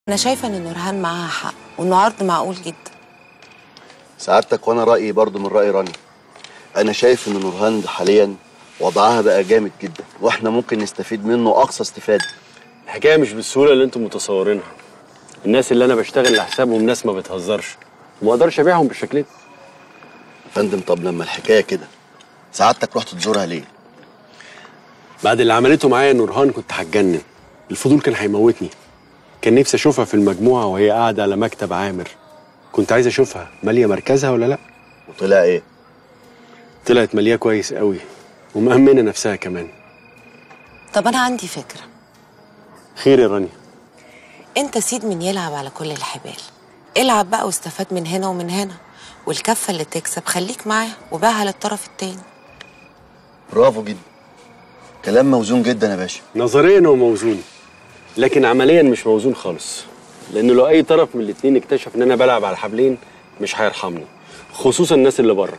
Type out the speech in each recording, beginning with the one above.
انا شايفه ان نورهان معاها حق وانه عرض معقول جدا سعادتك وانا رايي برضو من راي رانيا انا شايف ان نورهان حاليا وضعها بقى جامد جدا واحنا ممكن نستفيد منه اقصى استفاده الحكايه مش بالسهوله اللي انتم متصورينها الناس اللي انا بشتغل لحسابهم ناس ما بتهزرش وما اقدرش ابيعهم بالشكل ده فندم طب لما الحكايه كده سعادتك رحت تزورها ليه بعد اللي عملته معايا نورهان كنت هتجنن الفضول كان هيموتني كان نفسي اشوفها في المجموعه وهي قاعده على مكتب عامر كنت عايز اشوفها ماليه مركزها ولا لا وطلع ايه طلعت ماليه كويس قوي ومأمنه نفسها كمان طب انا عندي فكره خير يا رانيا انت سيد من يلعب على كل الحبال العب بقى واستفاد من هنا ومن هنا والكفه اللي تكسب خليك معاها وبيعها للطرف التاني برافو جدا كلام موزون جدا يا باشا نظريا هو موزون لكن عمليا مش موزون خالص لان لو اي طرف من الاتنين اكتشف ان انا بلعب على حبلين مش هيرحمني خصوصا الناس اللي بره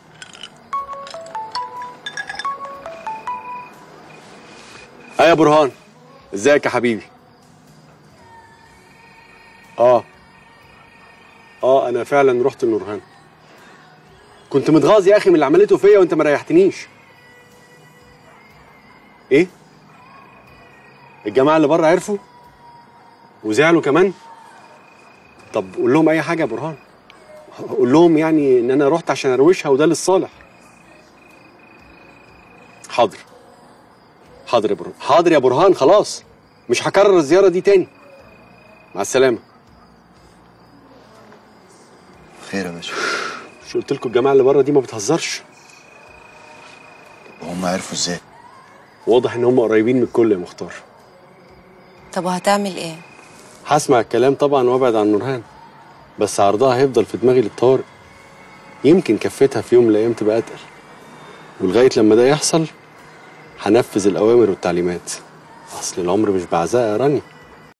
اه يا برهان ازيك يا حبيبي اه اه انا فعلا رحت لنورهان كنت متغاظ يا اخي من اللي عملته فيا وانت ما ريحتنيش ايه الجماعه اللي بره عرفوا وزعلوا كمان طب قول لهم اي حاجه يا برهان قول لهم يعني ان انا رحت عشان اروشها وده للصالح حاضر حاضر يا برهان حاضر يا برهان خلاص مش هكرر الزياره دي تاني مع السلامه خير يا باشا مش قلت لكم الجماعه اللي بره دي ما بتهزرش وهم عرفوا ازاي واضح ان هم قريبين من الكل يا مختار طب وهتعمل ايه هسمع الكلام طبعا وابعد عن نورهان بس عرضها هيفضل في دماغي للطوارئ يمكن كفتها في يوم من الايام تبقى اتقل ولغايه لما ده يحصل هنفذ الاوامر والتعليمات اصل العمر مش بعزاء يا راني